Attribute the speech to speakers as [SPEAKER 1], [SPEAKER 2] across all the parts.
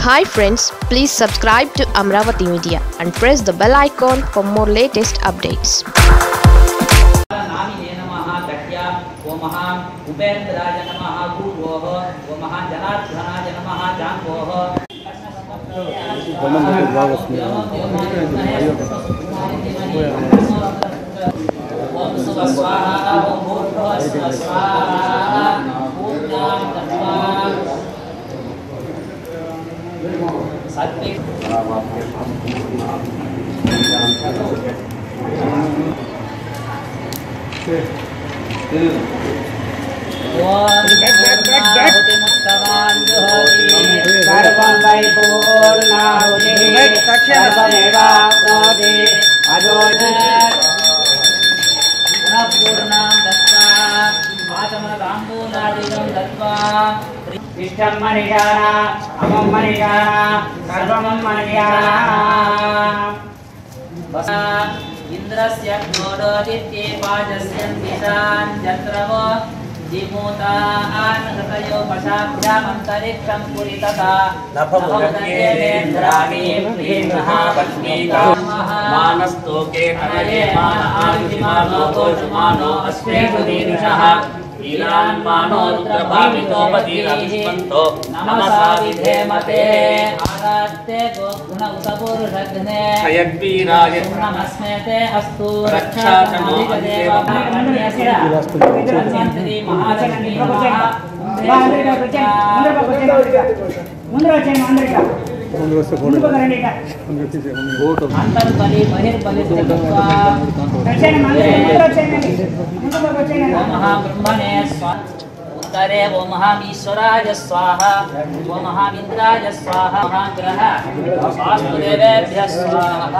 [SPEAKER 1] hi friends please subscribe to Amaravati media and press the bell icon for more latest updates
[SPEAKER 2] नामिने नमः गट्या ओमः उपेन्द्राय नमः गुरोः ओमः जनार्दनाय नमः जाम्बोः ॐ सुवस्वाहा ॐ भूर्भुवः स्वाहा पूर्णां दत्वा सत्त्वे ॐ पूर्णाहुतिमुत्तमान् जुहोति सर्वं वै पूर्णाहुतिः सर्वमेवाप्नोति पुनः पूर्णां दत्त्वा आचमनताम्बूलादिकं दत्त्वा इष्टं मनिषाणा अमं मनिषाणा सर्वमं मनिषाणा इन्द्रस्य घोरोदित्ये पाजस्य दिशान् जत्रव जिमूतान् हृतयो पशाभ्यामन्तरिक्षं पुरितता नभमुदन्येन्द्राणि महालक्ष्मीका
[SPEAKER 3] मानस्तोके कनये मान आयुधिमानो गोषुमानो अस्मेषु दीर्षः ईलान्मानो रुद्रभामितोपदीरविस्मन्तो
[SPEAKER 2] नमसा विधेमते आरात्ते गोगुण उत पुरुषघ्ने
[SPEAKER 3] हयग्वीराय
[SPEAKER 2] नमस्मेते अस्तु
[SPEAKER 3] रक्षा
[SPEAKER 2] रक्षादेवी महालक्ष्मी అంతర్బలి బహిర్బలి స్థిత్వా ఓ మహాబ్రహ్మణే స్వా ఉత్తరే ఓ మహామీశ్వరాయ స్వాహ ఓ మహామింద్రాయ స్వాహ మహాగ్రహ స్వాస్తు దేవేభ్య స్వాహ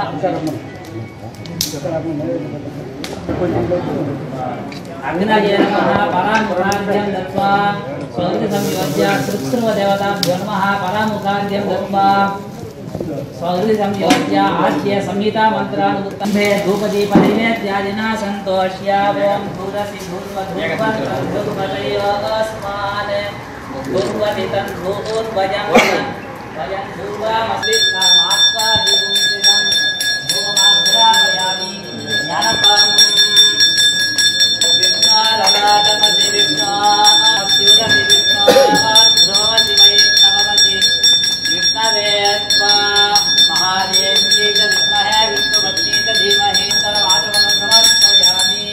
[SPEAKER 2] అగ్నయే నమః పరాముఖాద్యం దత్వా స్వగతి సంయోజ్య కృత్రిమ దేవతాభ్యో నమః పరాముఖాద్యం దత్వా స్వగతి సంయోజ్య ఆద్య సంహితా మంత్రానుత్తంభే ధూపదీప నైవేద్యాదినా సంతోష్య ఓం భూరసి భూర్వధూపతయోస్మాన్ భూర్వతి తన్ భూర్వజం వయం భూర్వమస్విత్థమాత్వా దిగుంసిరం భూమాగ్రామయామి జ్ఞానపం విష్ణారలాటమసి విష్ణాస్యురసి విష్ణోధ్రువసి వైష్ణవమసి విష్ణవే స్వా మహాదేవ్యై చ విద్మహే విష్ణుపత్ని చ ధీమహి తదవాచమనం సమర్పయామి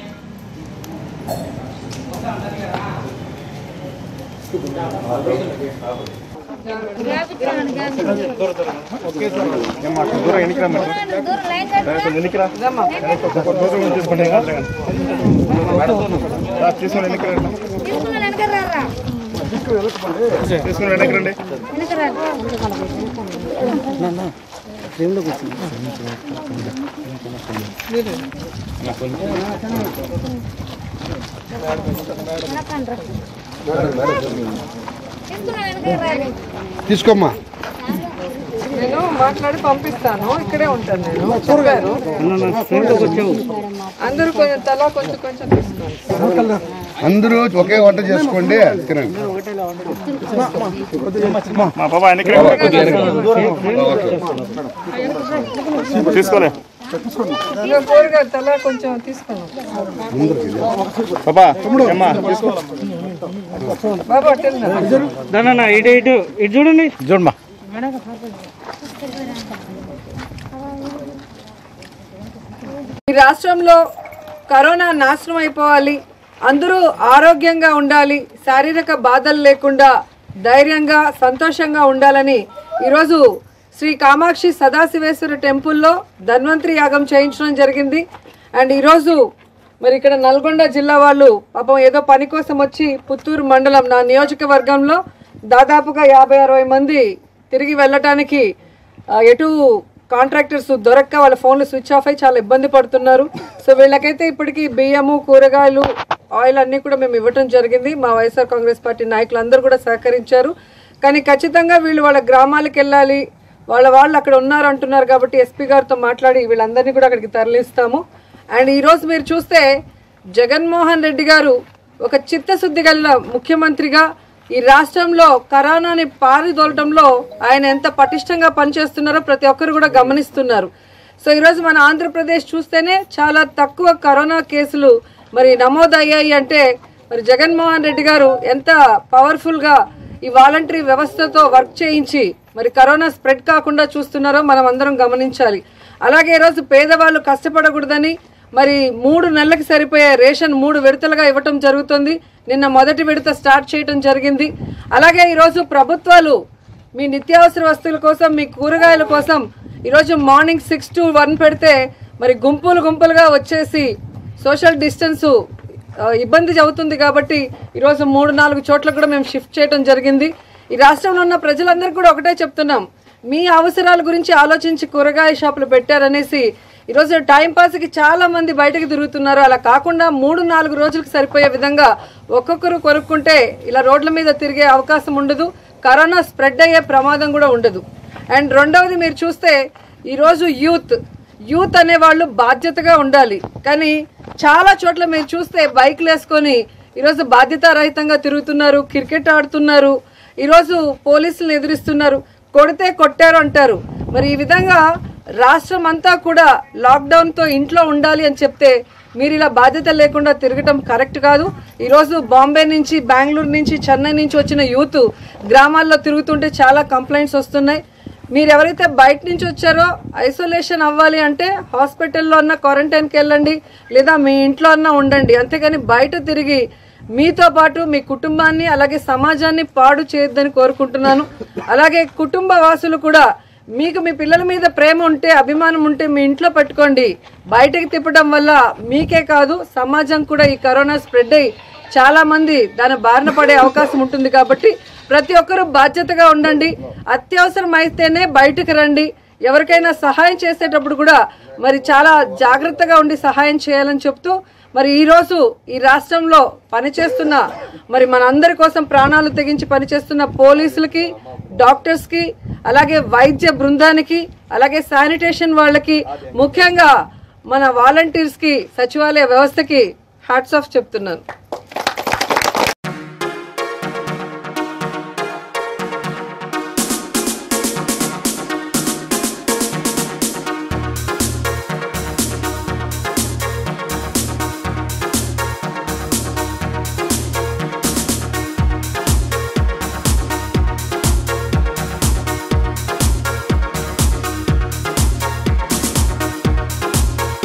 [SPEAKER 4] తీసుకోమ్మా
[SPEAKER 5] నేను మాట్లాడి పంపిస్తాను ఇక్కడే ఉంటాను నేను చెప్పారు అందరూ కొంచెం తలా కొంచెం కొంచెం తీసుకోండి
[SPEAKER 4] అందరూ ఒకే వంట చేసుకోండి తినండి
[SPEAKER 6] తీసుకోలే
[SPEAKER 5] ఇంకా కోరిగా తలా కొంచెం తీసుకున్నాం
[SPEAKER 6] బాబా అమ్మా తీసుకో
[SPEAKER 5] బాబా అట్టెళ్ళినా
[SPEAKER 6] ఇటు ఇటు ఇటు చూడండి చూడమ్మా
[SPEAKER 5] ఈ రాష్ట్రంలో కరోనా నాశనం అయిపోవాలి అందరూ ఆరోగ్యంగా ఉండాలి శారీరక బాధలు లేకుండా ధైర్యంగా సంతోషంగా ఉండాలని ఈరోజు శ్రీ కామాక్షి సదాశివేశ్వర టెంపుల్లో ధన్వంతరి యాగం చేయించడం జరిగింది అండ్ ఈరోజు మరి ఇక్కడ నల్గొండ జిల్లా వాళ్ళు పాపం ఏదో పని కోసం వచ్చి పుత్తూరు మండలం నా నియోజకవర్గంలో దాదాపుగా యాభై అరవై మంది తిరిగి వెళ్ళటానికి ఆ, ఎటు కాంట్రాక్టర్స్ దొరక్క వాళ్ళ ఫోన్లు స్విచ్ ఆఫ్ అయి చాలా ఇబ్బంది పడుతున్నారు సో వీళ్ళకైతే ఇప్పటికీ బియ్యము కూరగాయలు ఆయిల్ అన్నీ కూడా మేము ఇవ్వటం జరిగింది మా వైఎస్ఆర్ కాంగ్రెస్ పార్టీ నాయకులు అందరూ కూడా సహకరించారు కానీ ఖచ్చితంగా వీళ్ళు వాళ్ళ గ్రామాలకు వెళ్ళాలి వాళ్ళ వాళ్ళు అక్కడ ఉన్నారు అంటున్నారు కాబట్టి ఎస్పీ గారితో మాట్లాడి వీళ్ళందరినీ కూడా అక్కడికి తరలిస్తాము అండ్ ఈరోజు మీరు చూస్తే జగన్మోహన్ రెడ్డి గారు ఒక చిత్తశుద్ధి గల ముఖ్యమంత్రిగా ఈ రాష్ట్రంలో కరోనాని పారిదోలటంలో ఆయన ఎంత పటిష్టంగా పనిచేస్తున్నారో ప్రతి ఒక్కరు కూడా గమనిస్తున్నారు సో ఈరోజు మన ఆంధ్రప్రదేశ్ చూస్తేనే చాలా తక్కువ కరోనా కేసులు మరి నమోదయ్యాయి అంటే మరి జగన్మోహన్ రెడ్డి గారు ఎంత పవర్ఫుల్గా ఈ వాలంటరీ వ్యవస్థతో వర్క్ చేయించి మరి కరోనా స్ప్రెడ్ కాకుండా చూస్తున్నారో మనం అందరం గమనించాలి అలాగే ఈరోజు పేదవాళ్ళు కష్టపడకూడదని మరి మూడు నెలలకు సరిపోయే రేషన్ మూడు విడతలుగా ఇవ్వటం జరుగుతుంది నిన్న మొదటి విడత స్టార్ట్ చేయటం జరిగింది అలాగే ఈరోజు ప్రభుత్వాలు మీ నిత్యావసర వస్తువుల కోసం మీ కూరగాయల కోసం ఈరోజు మార్నింగ్ సిక్స్ టు వన్ పెడితే మరి గుంపులు గుంపులుగా వచ్చేసి సోషల్ డిస్టెన్సు ఆ, ఇబ్బంది అవుతుంది కాబట్టి ఈరోజు మూడు నాలుగు చోట్ల కూడా మేము షిఫ్ట్ చేయడం జరిగింది ఈ రాష్ట్రంలో ఉన్న ప్రజలందరికీ కూడా ఒకటే చెప్తున్నాం మీ అవసరాల గురించి ఆలోచించి కూరగాయ షాపులు పెట్టారనేసి ఈరోజు టైం పాస్కి చాలా మంది బయటకు తిరుగుతున్నారు అలా కాకుండా మూడు నాలుగు రోజులకు సరిపోయే విధంగా ఒక్కొక్కరు కొనుక్కుంటే ఇలా రోడ్ల మీద తిరిగే అవకాశం ఉండదు కరోనా స్ప్రెడ్ అయ్యే ప్రమాదం కూడా ఉండదు అండ్ రెండవది మీరు చూస్తే ఈరోజు యూత్ యూత్ అనేవాళ్ళు బాధ్యతగా ఉండాలి కానీ చాలా చోట్ల మీరు చూస్తే బైక్లు వేసుకొని ఈరోజు బాధ్యతారహితంగా తిరుగుతున్నారు క్రికెట్ ఆడుతున్నారు ఈరోజు పోలీసులను ఎదురిస్తున్నారు కొడితే కొట్టారు అంటారు మరి ఈ విధంగా రాష్ట్రం అంతా కూడా లాక్డౌన్తో ఇంట్లో ఉండాలి అని చెప్తే మీరు ఇలా బాధ్యత లేకుండా తిరగటం కరెక్ట్ కాదు ఈరోజు బాంబే నుంచి బెంగళూరు నుంచి చెన్నై నుంచి వచ్చిన యూత్ గ్రామాల్లో తిరుగుతుంటే చాలా కంప్లైంట్స్ వస్తున్నాయి మీరు ఎవరైతే బయట నుంచి వచ్చారో ఐసోలేషన్ అవ్వాలి అంటే హాస్పిటల్లో అన్న క్వారంటైన్కి వెళ్ళండి లేదా మీ ఇంట్లో అన్న ఉండండి అంతేగాని బయట తిరిగి మీతో పాటు మీ కుటుంబాన్ని అలాగే సమాజాన్ని పాడు చేయొద్దని కోరుకుంటున్నాను అలాగే కుటుంబ వాసులు కూడా మీకు మీ పిల్లల మీద ప్రేమ ఉంటే అభిమానం ఉంటే మీ ఇంట్లో పెట్టుకోండి బయటకు తిప్పడం వల్ల మీకే కాదు సమాజం కూడా ఈ కరోనా స్ప్రెడ్ అయ్యి చాలా మంది దాని బారిన పడే అవకాశం ఉంటుంది కాబట్టి ప్రతి ఒక్కరూ బాధ్యతగా ఉండండి అత్యవసరం అయితేనే బయటకు రండి ఎవరికైనా సహాయం చేసేటప్పుడు కూడా మరి చాలా జాగ్రత్తగా ఉండి సహాయం చేయాలని చెప్తూ మరి ఈరోజు ఈ రాష్ట్రంలో పనిచేస్తున్న మరి మనందరి కోసం ప్రాణాలు తెగించి పనిచేస్తున్న పోలీసులకి డాక్టర్స్కి అలాగే వైద్య బృందానికి అలాగే శానిటేషన్ వాళ్ళకి ముఖ్యంగా మన వాలంటీర్స్కి సచివాలయ వ్యవస్థకి హ్యాట్స్ ఆఫ్ చెప్తున్నాను